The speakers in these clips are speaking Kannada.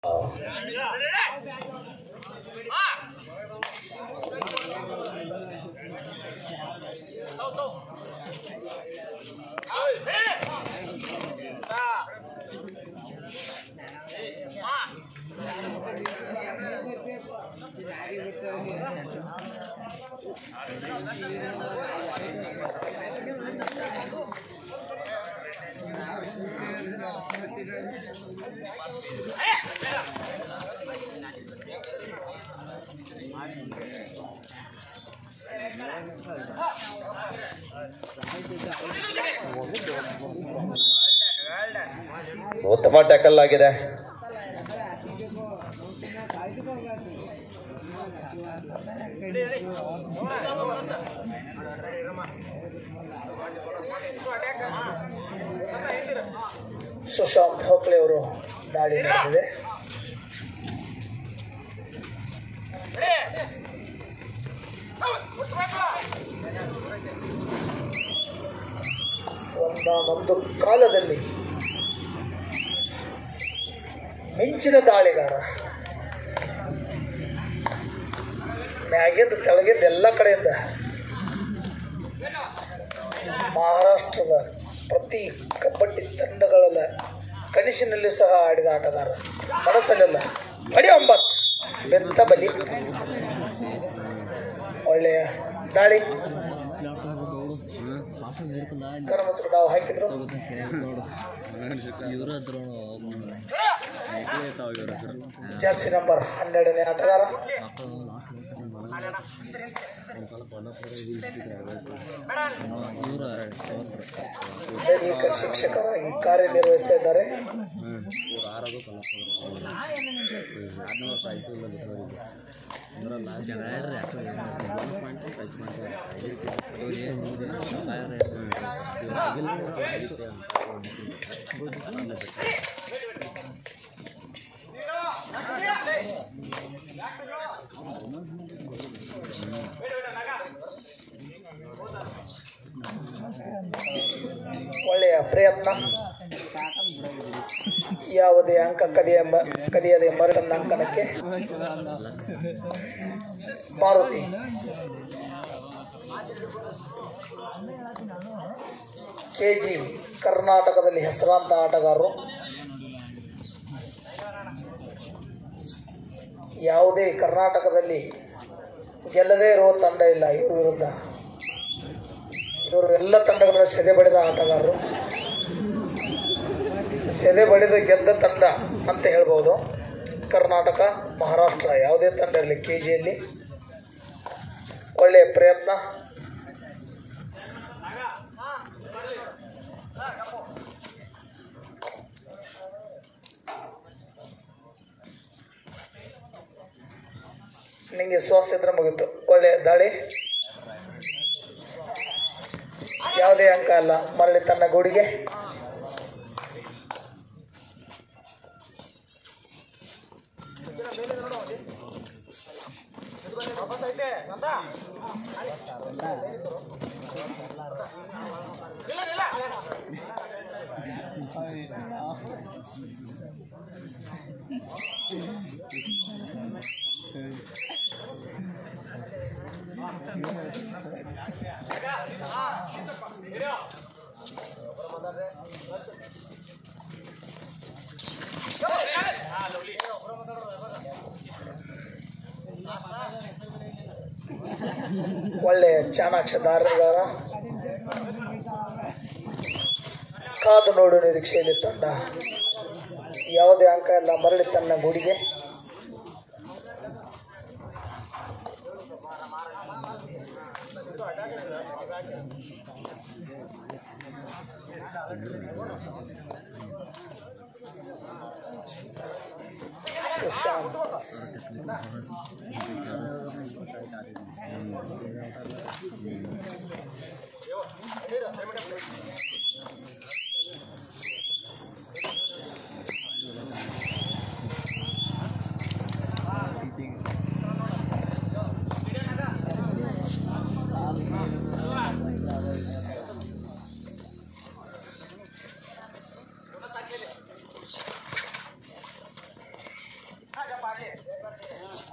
ಉತ್ತಮ ಟ್ಯಾಕಲ್ ಆಗಿದೆ ಸುಶಾಂತ್ ಹೋಕ್ಲೆ ಅವರು ದಾಳಿ ನಡೆದಿದೆ ಒಂದಾನೊಂದು ಕಾಲದಲ್ಲಿ ಮಿಂಚಿನ ದಾಳಿಗಾರ ಮ್ಯಾಗಿಂದ ತೆಳಗಿಂದ ಎಲ್ಲ ಕಡೆಯಿಂದ ಮಹಾರಾಷ್ಟ್ರದ ಪ್ರತಿ ಕಬಡ್ಡಿ ತಂಡಗಳೆಲ್ಲ ಕನಸಿನಲ್ಲಿ ಸಹ ಆಡಿದ ಆಟಗಾರ ಮನಸ್ಸಲ್ಲೆಲ್ಲ ಬಡಿ ಒಂಬತ್ತು ಬೆತ್ತ ಬಲಿ ಒಳ್ಳೆಯ ದಾಳಿ ಕರಮಸರು ನಾವು ಹಾಕಿದ್ರು ಜರ್ಸಿ ನಂಬರ್ ಹನ್ನೆರಡನೇ ಆಟಗಾರ ದೈಹಿಕ ಶಿಕ್ಷಕರಾಗಿ ಕಾರ್ಯನಿರ್ವಹಿಸ್ತಾ ಇದ್ದಾರೆ ಒಳ್ಳೆಯ ಪ್ರಯತ್ನ ಯಾವುದೇ ಅಂಕ ಕದಿಯ ಕದಿಯದೆ ಮರಳನ್ನ ಅಂಕಣಕ್ಕೆ ಮಾರುತಿ ಕೆ ಜಿ ಕರ್ನಾಟಕದಲ್ಲಿ ಹೆಸರಾಂತ ಆಟಗಾರರು ಯಾವುದೇ ಕರ್ನಾಟಕದಲ್ಲಿ ಗೆಲ್ಲದೇ ಇರುವ ತಂಡ ಇಲ್ಲ ಇವ್ರ ವಿರುದ್ಧ ಇವರು ಎಲ್ಲ ತಂಡಗಳ ಸೆದೆ ಬಡಿದ ಆಟಗಾರರು ಸೆದೆ ಬಡಿದ ಗೆದ್ದ ತಂಡ ಅಂತ ಹೇಳ್ಬೋದು ಕರ್ನಾಟಕ ಮಹಾರಾಷ್ಟ್ರ ಯಾವುದೇ ತಂಡ ಇರಲಿ ಕೆ ಜಿಯಲ್ಲಿ ಒಳ್ಳೆಯ ಪ್ರಯತ್ನ ನಿಮಗೆ ಶ್ವಾಸ ಇದ್ರೆ ಮುಗೀತು ಒಳ್ಳೆಯ ದಾಳಿ ಯಾವುದೇ ಅಂಕ ಅಲ್ಲ ಮರಳಿ ತನ್ನ ಗೂಡಿಗೆ ಒಳ್ಳೆಯ ಚಾಣಾಕ್ಷ ದಾರಗಾರ ಕಾದು ನೋಡು ನಿರೀಕ್ಷೆಯಲ್ಲಿ ತಂಡ ಯಾವುದೇ ಅಂಕ ಇಲ್ಲ ಮರಳಿ ತನ್ನ ಗೂಡಿಗೆ ಸುಶಾಂತ್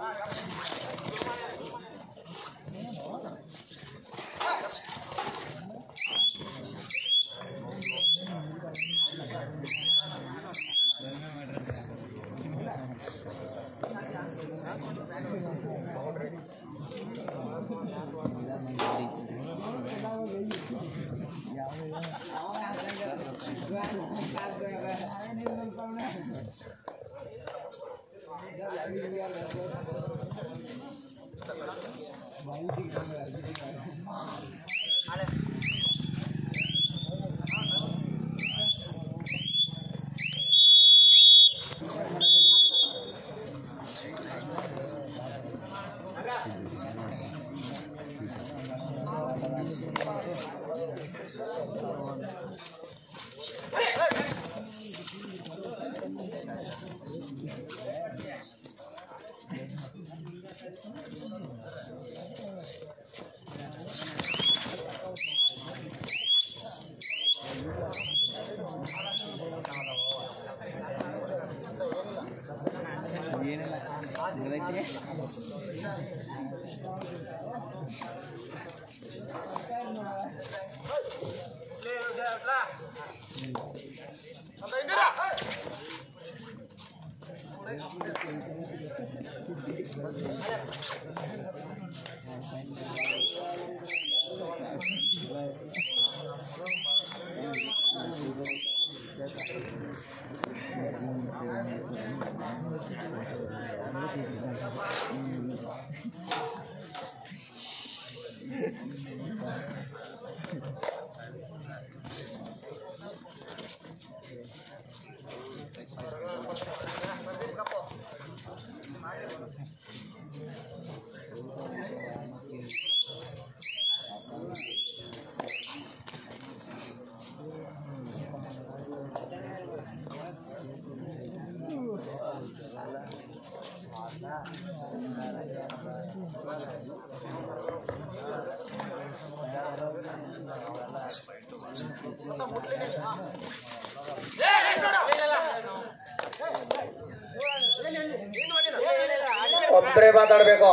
ಒಬ್ಬರೇ ಮಾತಾಡಬೇಕು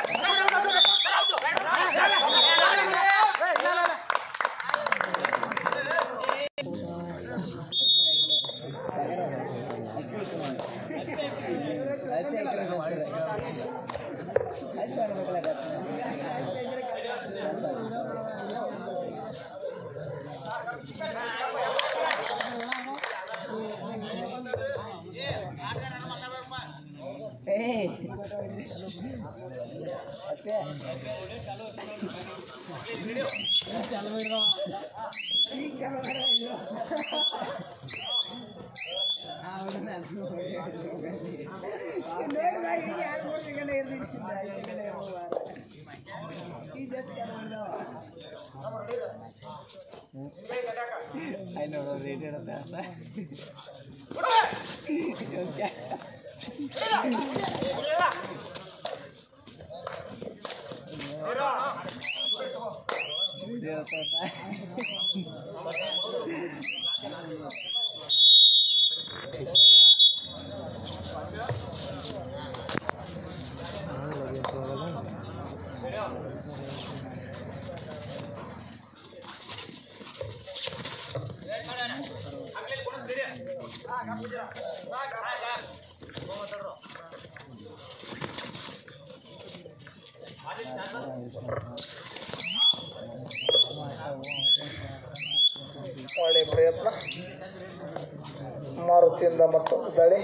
ಒಳ್ಳೆ ಪ್ರಯತ್ನ ಮಾರುತಿಯಿಂದ ಮತ್ತೊಂದು ದಾಳಿ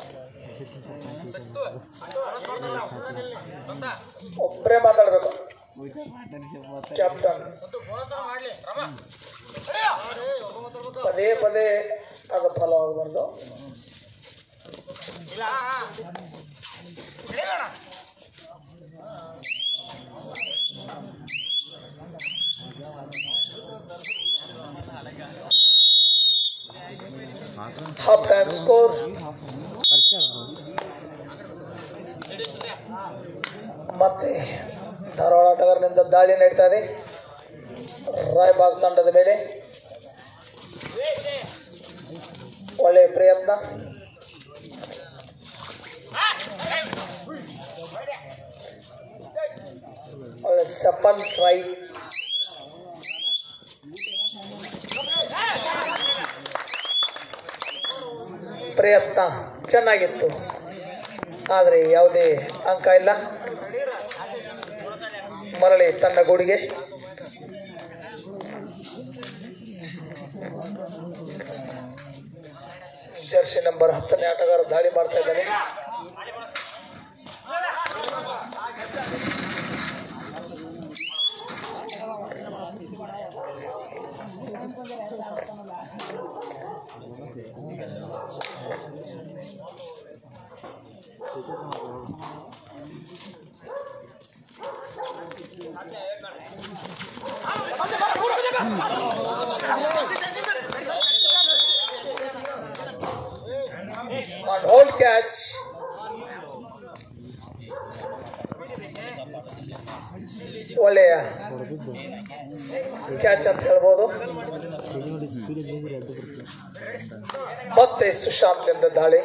ಒಬ್ಬರೇ ಮಾತಾಡಬೇಕು ಕ್ಯಾಪ್ಟನ್ ಪದೇ ಪದೇ ಅದು ಫಲವಾಗಬಾರ್ದು ಹಾಫ್ ಟೈಮ್ ಸ್ಕೋರ್ ಮತ್ತೆ ಧಾರವಾಡ ಆಟಗಾರನಿಂದ ದಾಳಿ ನಡೀತಾ ಇದೆ ರಾಯಬಾಗ್ ತಂಡದ ಮೇಲೆ ಒಳ್ಳೆಯ ಪ್ರಯತ್ನ ಸಫಲ್ ಟ್ರೈ ಪ್ರಯತ್ನ ಚೆನ್ನಾಗಿತ್ತು ಆದರೆ ಯಾವುದೇ ಅಂಕ ಇಲ್ಲ ಮರಳಿ ತನ್ನ ಗೂಡಿಗೆ ಜರ್ಸಿ ನಂಬರ್ ಹತ್ತನೇ ಆಟಗಾರ ದಾಳಿ ಮಾಡ್ತಾ ಇದ್ದಾನೆ on hold catch. ಒಳ್ಳೆಯ ಕ್ಯಾಚ್ ಅಂತ ಹೇಳ್ಬೋದು ಮತ್ತೆ ಸುಶಾಂತ್ನಿಂದ ದಾಳಿ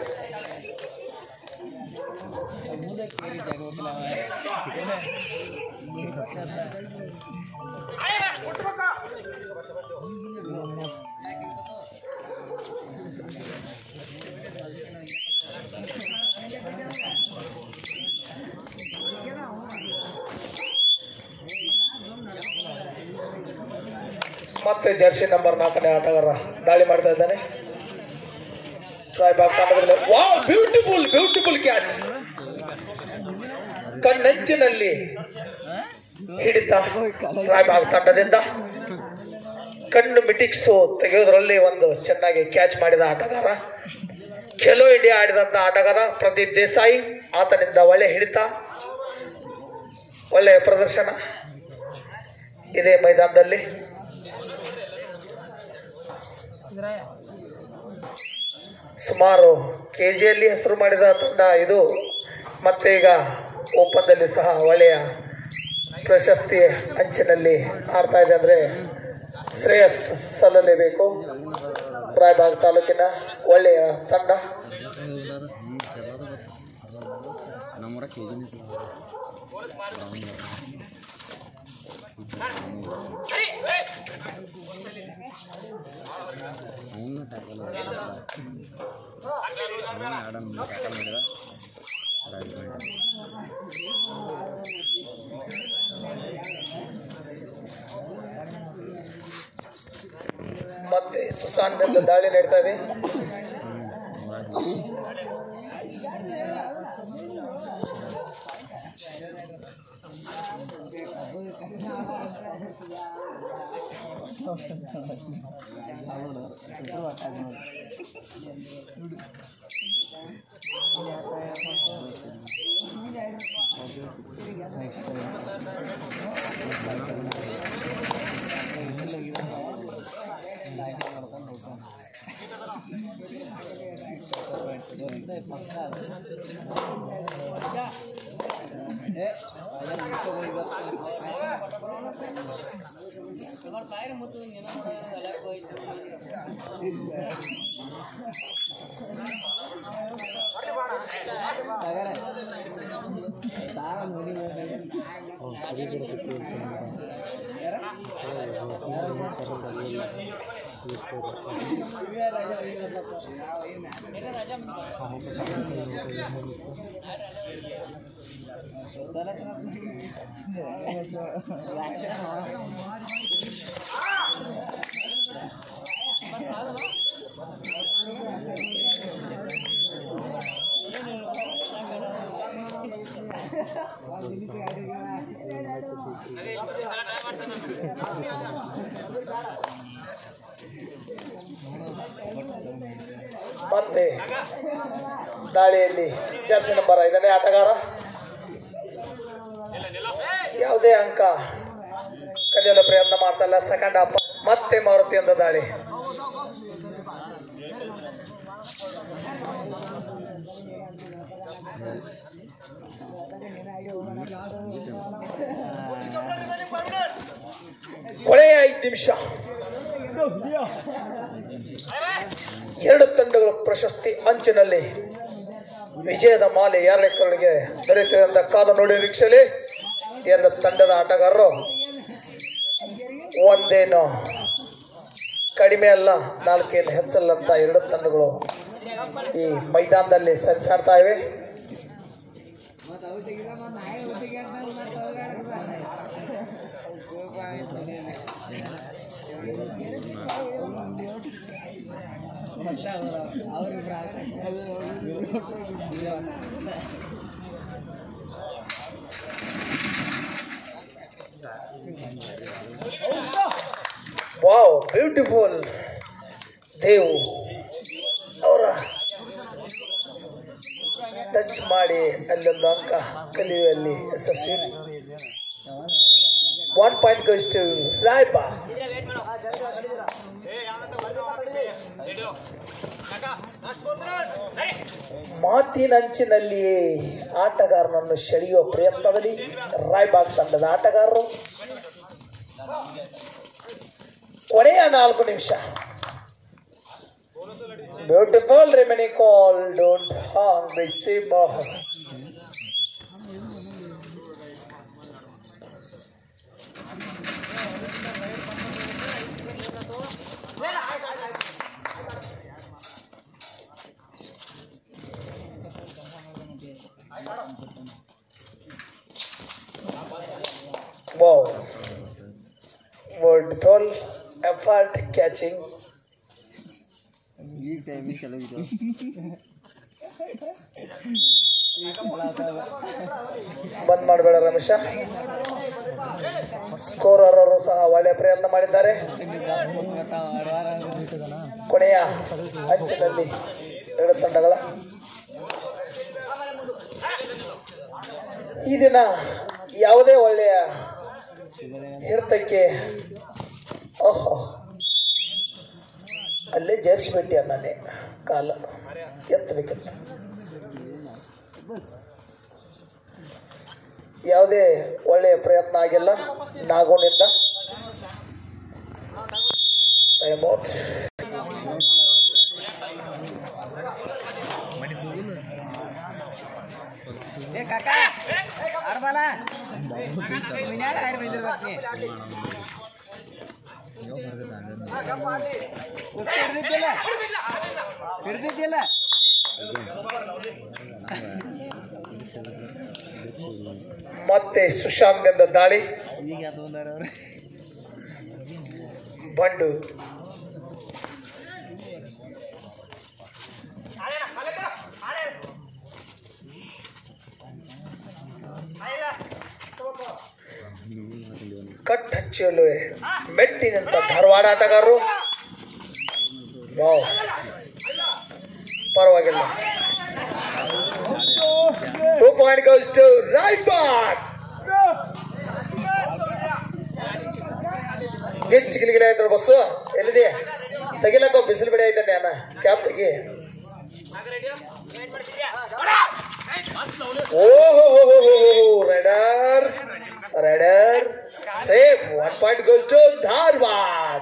ಮತ್ತೆ ಜರ್ಸಿ ನಂಬರ್ ನಾಲ್ಕನೇ ಆಟಗಾರ ದಾಳಿ ಮಾಡ್ತಾ ಇದ್ದಾನೆ ರಾಯ್ಬಾಗ್ ತಂಡದಲ್ಲಿ ವಾವ್ ಬ್ಯೂಟಿಫುಲ್ ಬ್ಯೂಟಿಫುಲ್ ಕ್ಯಾಚ್ ಕಣ್ಣಂಚಿನಲ್ಲಿ ಹಿಡಿತ ರಾಯ್ಬಾಗ್ ತಂಡದಿಂದ ಕಣ್ಣು ಮಿಟಿಕ್ಸು ತೆಗೆಯೋದ್ರಲ್ಲಿ ಒಂದು ಚೆನ್ನಾಗಿ ಕ್ಯಾಚ್ ಮಾಡಿದ ಆಟಗಾರ ಖೇಲೋ ಇಂಡಿಯಾ ಆಡಿದಂತ ಆಟಗಾರ ಪ್ರದೀಪ್ ದೇಸಾಯಿ ಆತನಿಂದ ಒಳ್ಳೆ ಹಿಡಿತ ಒಳ್ಳೆಯ ಪ್ರದರ್ಶನ ಇದೇ ಮೈದಾನದಲ್ಲಿ ಸುಮಾರು ಕೆ ಜಿಯಲ್ಲಿ ಹೆಸರು ಮಾಡಿದ ತಂಡ ಇದು ಮತ್ತೆ ಈಗ ಓಪನ್ದಲ್ಲಿ ಸಹ ಒಳ್ಳೆಯ ಪ್ರಶಸ್ತಿ ಅಂಚಿನಲ್ಲಿ ಆಡ್ತಾ ಇದೆ ಅಂದರೆ ಶ್ರೇಯಸ್ ಸಲ್ಲಲೇಬೇಕು ರಾಯಬಾಗ್ ತಾಲೂಕಿನ ಒಳ್ಳೆಯ ತಂಡ ನಮ್ಮೂರ ಕೆ ಜಿ ಅವನು ಟ್ಯಾಕಲ್ ಅವನ ಆಡಮ್ ಟ್ಯಾಕಲ್ ಮಾಡಿದ ರೈಟ್ ಮಾಡಿದ ಮತ್ತೆ ಸುಸಾನ್ನಿಂದ ದಾಳಿ ನಡೀತಾ ಇದೆ ಮತ್ತೆ ದಾಳಿಯಲ್ಲಿ ಜರ್ಸಿ ನಂಬರ್ ಐದನೇ ಆಟಗಾರ ಯಾವುದೇ ಅಂಕ ಕಲಿಯಲು ಪ್ರಯತ್ನ ಮಾಡ್ತಾ ಇಲ್ಲ ಸೆಕೆಂಡ್ ಹಾಫ್ ಮತ್ತೆ ಮಾರುತಿಯಿಂದ ದಾಳಿ ಕೊನೆಯ ಐದು ನಿಮಿಷ ಎರಡು ತಂಡಗಳ ಪ್ರಶಸ್ತಿ ಅಂಚಿನಲ್ಲಿ ವಿಜಯದ ಮಾಲೆ ಯಾರ ಕಡೆಗೆ ದೊರೆಯುತ್ತದೆ ಅಂತ ಕಾದ ನೋಡಿ ನಿರೀಕ್ಷೆಯಲ್ಲಿ ಎರಡು ತಂಡದ ಆಟಗಾರರು ಒಂದೇನು ಕಡಿಮೆ ಅಲ್ಲ ನಾಲ್ಕೇನು ಹೆಚ್ಚಲ್ಲಂತ ಎರಡು ತಂಡಗಳು ಈ ಮೈದಾನದಲ್ಲಿ ಸರಿಸಾಡ್ತಾ ಇವೆ ವಾವ್ ಬ್ಯೂಟಿಫುಲ್ ದೇವು ಅವರ ಟಚ್ ಮಾಡಿ ಅಲ್ಲೊಂದು ಅಂಕ ಕಲಿಯುವಲ್ಲಿ ಯಶಸ್ವಿ ಒನ್ ಪಾಯಿಂಟ್ ಗೋಸ್ ಟು ರಾಯ್ಬಾ ಮಾತಿನಂಚಿನಲ್ಲಿಯೇ ಆಟಗಾರನನ್ನು ಸೆಳೆಯುವ ಪ್ರಯತ್ನದಲ್ಲಿ ರಾಯ್ಬಾಗ್ ತಂಡದ ಆಟಗಾರರು ಕೊನೆಯ ನಾಲ್ಕು ನಿಮಿಷ ಬ್ಯೂಟಿಫುಲ್ ರೆಮಿನಿ ಕಾಲ್ ಡೋಂಟ್ ಹಾಂಗ್ ಬಿಸಿ Mohan Wow. Wonderful effort catching. ಈಗ ಟೈಮಿಗೆ ಚಲೋ ಬಂದ್ ಮಾಡಬೇಡ ರಮೇಶ ಸ್ಕೋರರು ಸಹ ಒಳ್ಳೆಯ ಪ್ರಯತ್ನ ಮಾಡಿದ್ದಾರೆ ಕೊನೆಯ ಅಂಚಿನಲ್ಲಿ ಎರಡು ತಂಡಗಳ ಈ ದಿನ ಯಾವುದೇ ಒಳ್ಳೆಯ ಹಿಡಿತಕ್ಕೆ ಓಹೋ ಅಲ್ಲೇ ಜೇರಿಸಿಬಿಟ್ಟಿ ನಾನೇ ಕಾಲ ಎತ್ತಬೇಕಿತ್ತು ಯಾವುದೇ ಒಳ್ಳೆಯ ಪ್ರಯತ್ನ ಆಗಿಲ್ಲ ನಾಗೋಣಿಂದ ಟೈಮ್ ಔಟ್ ಏ ಕಾಕ ಆಡ್ಬಾಲ ಮಿನ್ಯಾಗ ಆಡಿ ಬಂದಿರ್ಬೇಕು ನೀ ಕುಸ್ತಿ ಹಿಡ್ದಿದ್ದಿಲ್ಲ ಹಿಡ್ದಿದ್ದಿಲ್ಲ ಮತ್ತೆ ಸುಶಾಂತ್ನಿಂದ ದಾಳಿ ಈಗ ತೊಂದಾರ ಅವ್ರು ಬಂಡು ಕಟ್ ಹಚ್ಚಲು ಮೆಟ್ಟಿನಂತ ಧಾರವಾಡ ಆಟಗಾರರು ವಾವ್ ಪರವಾಗಿಲ್ಲ two point goes to Raybag ಗಿಚ್ಚಿ ಗಿಲಿಗಿಲಿ ಆಯ್ತು ಬಸ್ಸು ಎಲ್ಲಿದೆ ತೆಗಿಲಕ್ಕ ಬಿಸಿಲು ಬಿಡಿ ಆಯ್ತಾನೆ ಅಣ್ಣ ಕ್ಯಾಪ್ ತೆಗಿ ಓಹೋ raider raider safe one point goes to Dharwad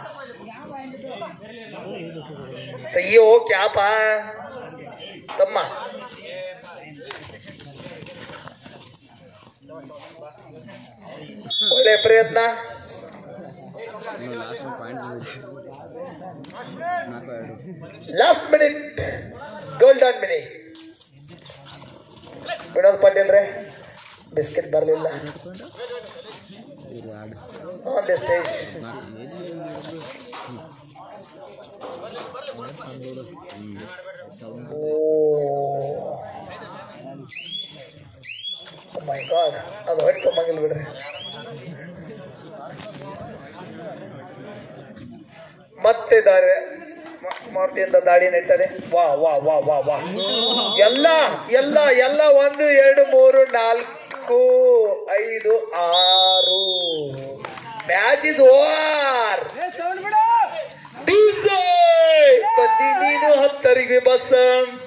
ತೆಗಿಯೋ ಕ್ಯಾಪ ತಮ್ಮ ಒಳ್ಳೆ ಪ್ರಯತ್ನ ಲಾಸ್ಟ್ ಪಾಯಿಂಟ್ ನಾಲ್ಕು ಎರಡು last minute golden minute Vinod Patil ರೇ ಬಿಸ್ಕೆಟ್ ಬರಲಿಲ್ಲ ಇದು ಆಡು ಆನ್ ದ ಸ್ಟೇಜ್ ನಾಲ್ಕು ಎಲ್ಲಿ ಮೈ ಗಾಡ್ ಅದು ಹೊಟ್ಟೆ ತುಂಬಂಗಿಲ್ಲ ಬಿಡ್ರಿ ಮತ್ತೆ ದಾರಿ ಮ- ಮಾರುತಿಯಿಂದ ದಾಳಿ ನಡೀತದೆ ವಾ ವಾ ವಾ ವಾ ವಾ ಎಲ್ಲ ಎಲ್ಲ ಎಲ್ಲ ಒಂದು ಎರಡು ಮೂರು ನಾಲ್ಕು ಐದು ಆರು ಮ್ಯಾಚ್ ಇಸ್ ಓವರ್ ಸೌಂಡ್ ಬಿಡು ಡಿಸೆ ಬಂದಿ ನೀನು ಹತ್ತರಿಗೆ ಬಸ್